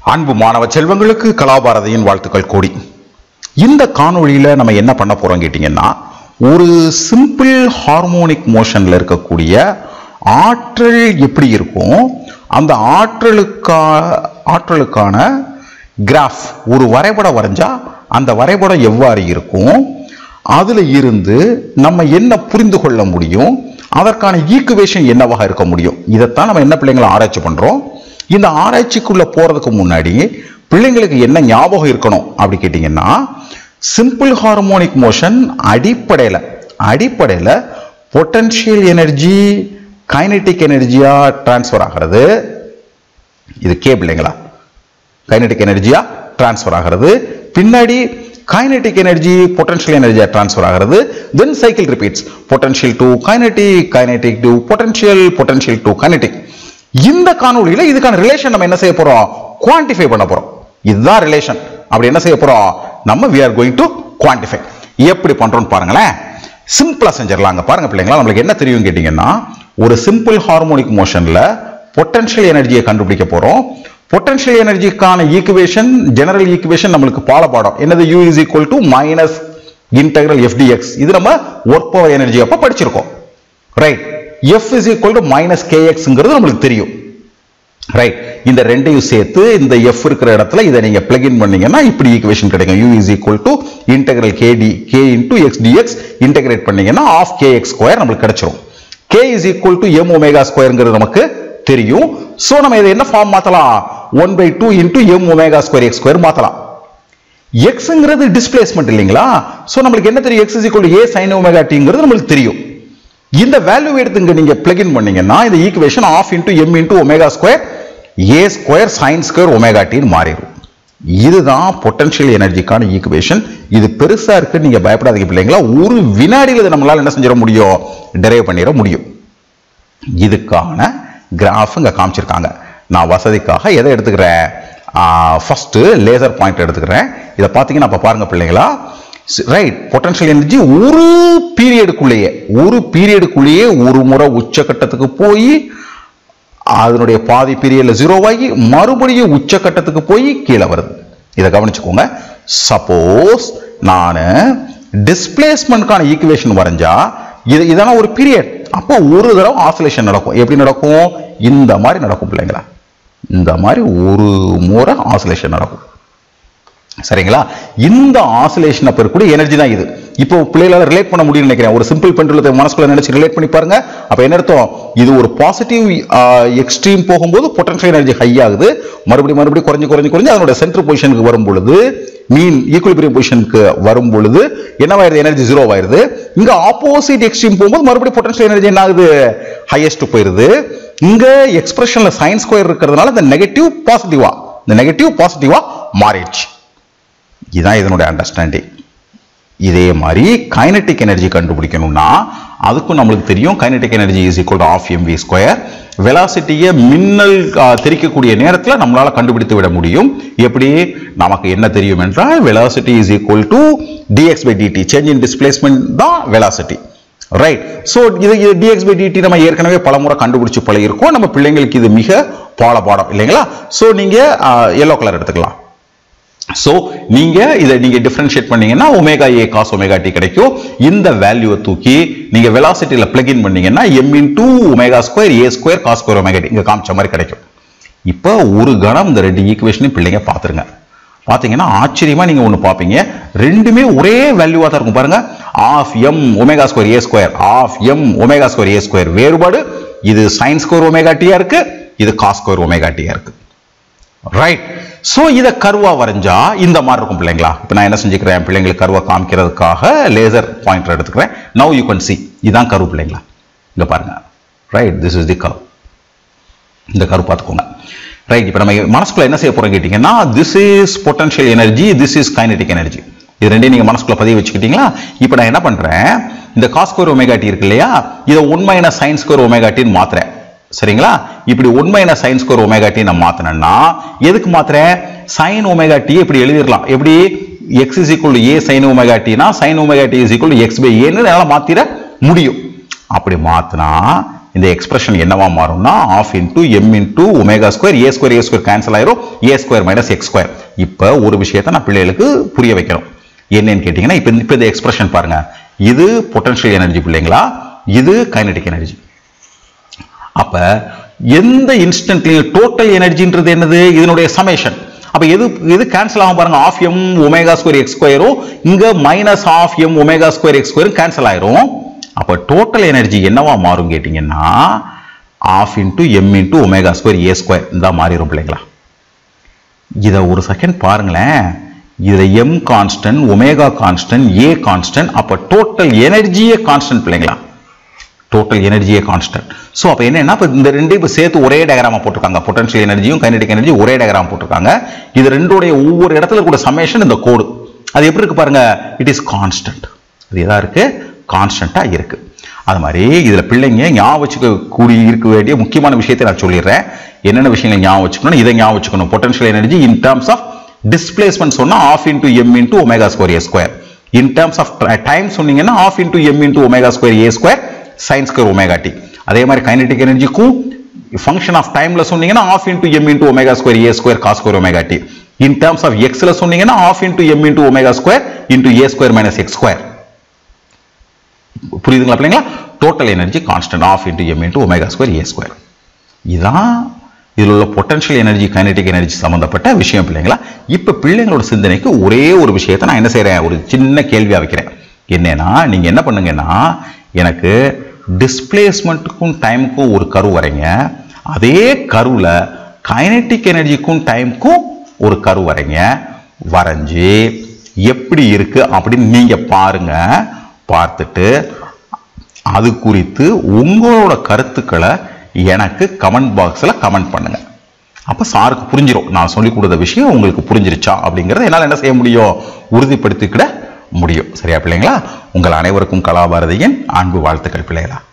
அன்பு மாணவ செல்வங்களுக்கு கலாபாரதியின் வாழ்த்துக்கள் கோடி இந்த காணொளியில நம்ம என்ன பண்ண போறோம் கேட்டீங்கன்னா ஒரு சிம்பிள் ஹார்மோனிக் மோஷன்ல இருக்கக்கூடிய ஆற்றல் எப்படி இருக்கும் அந்த ஆற்றலுக்கா ஆற்றலுக்கான கிராஃப் ஒரு வரைபடம் வரைஞ்சா அந்த வரைபடம் எவ்வாறு இருக்கும் அதுல இருந்து நம்ம என்ன புரிந்து கொள்ள முடியும் அதற்கான ஈக்குவேஷன் என்னவாக இருக்க முடியும் இதைத்தான் நம்ம என்ன பிள்ளைங்களை ஆராய்ச்சி பண்றோம் இந்த ஆராய்ச்சிக்குள்ள போறதுக்கு முன்னாடி பிள்ளைங்களுக்கு என்ன ஞாபகம் இருக்கணும் அப்படி கேட்டீங்கன்னா சிம்பிள் ஹார்மோனிக் மோஷன் அடிப்படையில் அடிப்படையில் பொட்டன்ஷியல் எனர்ஜி கைனெட்டிக் எனர்ஜியா டிரான்ஸ்ஃபர் ஆகிறது இது கே பிள்ளைங்களா கைனெட்டிக் எனர்ஜியா டிரான்ஸ்ஃபர் ஆகிறது பின்னாடி கைனெட்டிக் எனர்ஜி பொட்டன்ஷியல் எனர்ஜியா டிரான்ஸ்ஃபர் ஆகிறது then cycle repeats potential to kinetic kinetic to potential potential to kinetic இந்த காணொளியில இதுக்கான ரிலேஷன் நம்ம என்ன செய்ய போறோம் குவான்டிஃபை பண்ண போறோம் இதுதான் ரிலேஷன் அப்படி என்ன செய்ய போறோம் நம்ம we are going to quantify எப்படி பண்றோம்னு பாருங்களேன் சிம்பிளா செஞ்சிடலாம் அங்க பாருங்க பிள்ளைங்களா நம்மளுக்கு என்ன தெரியும் கேட்டீங்கன்னா ஒரு சிம்பிள் ஹார்மோனிக் மோஷன்ல பொட்டன்ஷியல் எனர்ஜியை கண்டுபிடிக்க போறோம் பொட்டன்ஷியல் எனர்ஜிக்கான ஈக்குவேஷன் ஜெனரல் ஈக்குவேஷன் நம்மளுக்கு பாடப்பாடம் என்னது u is equal to minus integral fdx இது நம்ம ஒர்க் பவர் எனர்ஜி அப்ப படிச்சிருக்கோம் right f is equal to minus கேஎக்ஸ்ங்கிறது நம்மளுக்கு தெரியும் ரைட் இந்த ரெண்டையும் சேர்த்து இந்த f இருக்கிற இடத்துல இதை நீங்க பிளக் இன் பண்ணீங்கன்னா இப்படி ஈக்குவேஷன் கிடைக்கும் u is equal to integral kd k into x dx integrate பண்ணீங்கன்னா ஆஃப் kx ஸ்கொயர் நம்மளுக்கு கிடைச்சிரும் k is equal to m omega ஸ்கொயர்ங்கிறது நமக்கு தெரியும் சோ நம்ம இதை என்ன ஃபார்ம் மாத்தலாம் 1 by 2 into m omega square x square மாத்தலாம் எக்ஸ்ங்கிறது டிஸ்பிளேஸ்மெண்ட் இல்லைங்களா சோ நம்மளுக்கு என்ன தெரியும் X is equal A sine omega டிங்கிறது நம்மளுக்கு தெரியும் இந்த வேல்யூ எடுத்து இங்க நீங்க பிளக் இன் பண்ணீங்கன்னா இந்த equation half into M into omega square A square sine square omega டின்னு மாறிடும் இதுதான் பொட்டன்ஷியல் எனர்ஜிக்கான ஈக்குவேஷன் இது பெருசா இருக்கு நீங்க பயப்படாதீங்க பிள்ளைங்களா ஒரு வினாடியில் இதை நம்மளால என்ன செஞ்சிட முடியும் டெரைவ் பண்ணிட முடியும் இதுக்கான கிராஃப் இங்க காமிச்சிருக்காங்க நான் வசதிக்காக எதை எடுத்துக்கிறேன் ஃபர்ஸ்ட் லேசர் பாயிண்ட் எடுத்துக்கிறேன் இதை பார்த்தீங்கன்னா அப்ப பாருங்க பிள்ளைங்களா ரைட் பொட்டன்ஷியல் எனர்ஜி ஒரு பீரியடுக்குள்ளேயே ஒரு பீரியடுக்குள்ளேயே ஒரு முறை உச்சக்கட்டத்துக்கு போய் அதனுடைய பாதி பீரியட்ல ஜீரோ ஆகி மறுபடியும் உச்சக்கட்டத்துக்கு போய் கீழே வருது இதை கவனிச்சுக்கோங்க சப்போஸ் நான் டிஸ்பிளேஸ்மெண்ட்கான ஈக்குவேஷன் வரைஞ்சா இது இதெல்லாம் ஒரு பீரியட் அப்போ ஒரு தடவை ஆசிலேஷன் நடக்கும் எப்படி நடக்கும் இந்த மாதிரி நடக்கும் பிள்ளைங்களா இந்த மாதிரி ஒரு முறை ஆசிலேஷன் நடக்கும் சரிங்களா இந்த ஆசிலேஷன் அப்ப இருக்கக்கூடிய எனர்ஜி தான் இது இப்போ பிள்ளைகளால ரிலேட் பண்ண முடியும்னு நினைக்கிறேன் ஒரு சிம்பிள் பெண்டுலத்தை மனசுக்குள்ள நினைச்சு ரிலேட் பண்ணி பாருங்க அப்ப என்ன அர்த்தம் இது ஒரு பாசிட்டிவ் எக்ஸ்ட்ரீம் போகும்போது பொட்டன்ஷியல் எனர்ஜி ஹை ஆகுது மறுபடியும் மறுபடியும் குறைஞ்சு குறைஞ்சு குறைஞ்சு அதனோட சென்டர் பொசிஷனுக்கு வரும் பொழுது மீன் ஈக்குவலிபிரியம் பொசிஷனுக்கு வரும் பொழுது என்னவாயிருது எனர்ஜி ஜீரோ ஆயிருது இங்க ஆப்போசிட் எக்ஸ்ட்ரீம் போகும்போது மறுபடியும் பொட்டன்ஷியல் எனர்ஜி என்ன ஆகுது ஹையஸ்ட் போயிருது இங்க எக்ஸ்பிரஷன்ல சயின்ஸ் ஸ்கொயர் இருக்கிறதுனால இந்த நெகட்டிவ் பாசிட்டிவா இந்த நெகட்டிவ் பாசிட்டிவா மாறிடுச்சு இதுதான் இதனுடைய அண்டர்ஸ்டாண்டிங் இதே மாதிரி கைனட்டிக் எனர்ஜி கண்டுபிடிக்கணும்னா அதுக்கும் நம்மளுக்கு தெரியும் kinetic energy is equal half M V square வெலாசிட்டியை மின்னல் தெரிக்கக்கூடிய நேரத்தில் நம்மளால கண்டுபிடித்து விட முடியும் எப்படி நமக்கு என்ன தெரியும் என்றால் velocity is equal to D X by D T change in displacement தான் வெலாசிட்டி ரைட் ஸோ இது இது டிஎக்ஸ் பை டிடி நம்ம ஏற்கனவே பல முறை கண்டுபிடிச்சு பழகிருக்கோம் நம்ம பிள்ளைங்களுக்கு இது மிக பாட பாடம் இல்லைங்களா ஸோ நீங்க எல்லோ கலர் எடுத்துக்கலாம் ஸோ நீங்க இதை நீங்க டிஃபரன்ஷியேட் பண்ணீங்கன்னா omega A cos omega T கிடைக்கும் இந்த வேல்யூவை தூக்கி நீங்க வெலாசிட்டியில பிளக் இன் பண்ணீங்கன்னா M into omega square A square cos square omega T இங்க காமிச்ச மாதிரி கிடைக்கும் இப்போ ஒரு கணம் இந்த ரெண்டு ஈக்குவேஷனையும் பிள்ளைங்க பார்த்துருங்க பார்த்தீங்கன்னா ஆச்சரியமா நீங்க ஒன்று பார்ப்பீங்க ரெண்டுமே ஒரே வேல்யூவா தான் இருக்கும் பாருங்க half M omega square A square half M omega square A square வேறுபாடு இது சைன் ஸ்கொயர் ஒமேகா டியா இருக்கு இது காஸ் ஸ்கொயர் ஒமேகா டியா இருக்கு ரைட் சோ இத கருவா வரைஞ்சா இந்த மாதிரி இருக்கும் பிள்ளைங்களா இப்போ நான் என்ன செஞ்சுக்கிறேன் பிள்ளைங்களுக்கு கருவா காமிக்கிறதுக்காக லேசர் பாயிண்டர் எடுத்துக்கிறேன் நவ் யூ கேன் சி இதான் கரு பிள்ளைங்களா இங்க பாருங்க ரைட் திஸ் இஸ் தி கரு இந்த கரு பார்த்துக்கோங்க ரைட் இப்போ நம்ம மனசுக்குள்ள என்ன செய்ய போறோம் கேட்டீங்கன்னா this is potential energy this is kinetic energy இது ரெண்டையும் நீங்க மனசுக்குள்ள பதிவு வச்சுக்கிட்டீங்களா இப்போ நான் என்ன பண்றேன் இந்த காஸ்கோர் ஒமேகாட்டி இருக்கு இல்லையா இதை உண்மையான சயின்ஸ் ஸ்கோர் ஒமேகாட்டின்னு மாத்துறேன் சரிங்களா இப்படி உண்மையான சைன் ஸ்கோர் ஒமேகா டி நான் மாத்தினேன்னா எதுக்கு மாத்துறேன் சைன் ஒமேகா டி இப்படி எழுதிடலாம் எப்படி X is equal A sine omega டினா sine omega T is equal X by ஏன்னு என்னால் மாத்திர முடியும் அப்படி மாத்தினா இந்த எக்ஸ்பிரஷன் என்னவா மாறும்னா half into M into omega square A square A square cancel ஆயிரும் A square minus X square இப்போ ஒரு விஷயத்தை நான் பிள்ளைகளுக்கு புரிய வைக்கணும் என்னன்னு கேட்டிங்கன்னா இப்போ இப்போ இந்த எக்ஸ்பிரஷன் பாருங்க இது பொட்டன்ஷியல் எனர்ஜி பிள்ளைங்களா இது கைனடிக் எனர்ஜி அப்ப எந்த இன்ஸ்டன்ட்லயும் டோட்டல் எனர்ஜின்றது என்னது இதனுடைய சமேஷன் அப்ப எது இது கேன்சல் ஆகும் பாருங்க half M omega square X ஸ்கொயரும் இங்க minus half M omega square X ஸ்கொயரும் கேன்சல் ஆயிரும் அப்ப டோட்டல் எனர்ஜி என்னவா மாறும் கேட்டீங்கன்னா half into M into omega square A square இந்த மாறிடும் பிள்ளைங்களா இதை ஒரு செகண்ட் பாருங்களேன் இதை M constant omega constant A constant அப்ப டோட்டல் எனர்ஜியே கான்ஸ்டன்ட் பிள்ளைங்களா டோட்டல் எனர்ஜியே கான்ஸ்டன்ட் ஸோ அப்போ என்னன்னா இப்போ இந்த ரெண்டையும் இப்போ சேர்த்து ஒரே டயக்ராமா போட்டிருக்காங்க பொட்டன்ஷியல் எனர்ஜியும் கைனடிக் எனர்ஜி ஒரே டயக்ராம் போட்டிருக்காங்க இது ரெண்டுடைய ஒவ்வொரு இடத்துல கூட சமேஷன் இந்த கோடு அது எப்படி இருக்கு பாருங்க இட் இஸ் கான்ஸ்டன்ட் அது எதா இருக்கு கான்ஸ்டன்ட்டா இருக்கு அது மாதிரி இதுல பிள்ளைங்க ஞாபகம் வச்சுக்க கூடி இருக்க வேண்டிய முக்கியமான விஷயத்தை நான் சொல்லிடுறேன் என்னென்ன விஷயங்கள் ஞாபகம் வச்சுக்கணும் இதை ஞாபகம் வச்சுக்கணும் potential energy in terms of displacement சொன்னா half into M into omega square A square in terms of time சொன்னீங்கன்னா half into M into omega square A square sine square omega T அதே மாதிரி கைனடிக் எனர்ஜிக்கும் function of டைம்ல சொன்னீங்கன்னா half into M into omega square A square cos square omega T in terms of எக்ஸ்ல சொன்னீங்கன்னா half into M into omega square into A square minus X square புரியுதுங்களா பிள்ளைங்களா total energy constant half into M into omega square A square இதான் இதில் உள்ள potential energy kinetic energy சம்மந்தப்பட்ட விஷயம் பிள்ளைங்களா இப்போ பிள்ளைங்களோட சிந்தனைக்கு ஒரே ஒரு விஷயத்தை நான் என்ன செய்கிறேன் ஒரு சின்ன கேள்வியாக வைக்கிறேன் என்னன்னா நீங்கள் என்ன பண்ணுங்கன்னா எனக்கு டிஸ்பிளேஸ்மெண்ட்டுக்கும் டைமுக்கும் ஒரு கரு வரைங்க அதே கருவில் கைனடிக் எனர்ஜிக்கும் டைமுக்கும் ஒரு கரு வரைங்க வரைஞ்சி எப்படி இருக்கு அப்படின்னு நீங்க பாருங்க பார்த்துட்டு அது குறித்து உங்களோட கருத்துக்களை எனக்கு கமெண்ட் பாக்ஸில் கமெண்ட் பண்ணுங்க அப்போ சாருக்கு புரிஞ்சிடும் நான் சொல்லி கொடுத்த விஷயம் உங்களுக்கு புரிஞ்சிருச்சா அப்படிங்கிறத என்னால் என்ன செய்ய முடியும் உறுதிப்படுத்திக்கிட முடியும் சரியா பிள்ளைங்களா உங்கள் அனைவருக்கும் கலாபாரதியின் அன்பு வாழ்த்துக்கள் பிள்ளைகளா